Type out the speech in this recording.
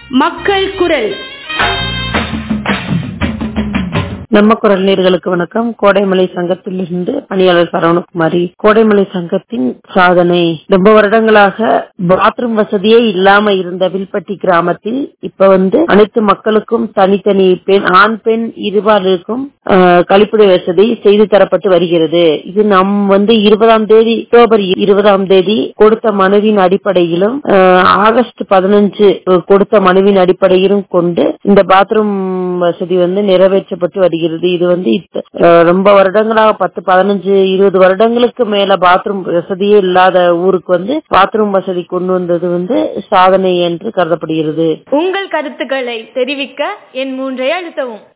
மக்கள் குரல் நம்ம குரல் நேர்களுக்கு வணக்கம் கோடைமலை சங்கத்திலிருந்து பணியாளர் சரவணகுமாரி கோடைமலை சங்கத்தின் சாதனை ரொம்ப வருடங்களாக பாத்ரூம் வசதியே இல்லாம இருந்த வில்பட்டி கிராமத்தில் இப்ப வந்து அனைத்து மக்களுக்கும் தனித்தனி பெண் ஆண் பெண் இருபாலருக்கும் ஆஹ், கழிப்பிட வசதி செய்து தரப்பட்டு வருகிறது இது நம் வந்து இருபதாம் தேதி அக்டோபர் இருபதாம் தேதி கொடுத்த மனுவின் அடிப்படையிலும் ஆஹ், ஆகஸ்ட் பதினஞ்சு கொடுத்த மனுவின் அடிப்படையிலும் கொண்டு இந்த பாத்ரூம் வசதி வந்து நிறைவேற்றப்பட்டு வருகிறது இது வந்து இப்ப, அஹ், ரொம்ப வருடங்களாக பத்து பதினஞ்சு இருபது வருடங்களுக்கு மேல பாத்ரூம் வசதியே இல்லாத ஊருக்கு வந்து பாத்ரூம் வசதி கொண்டு வந்தது வந்து சாதனை என்று கருதப்படுகிறது உங்கள் கருத்துக்களை தெரிவிக்க என் மூன்றை அழுத்தவும்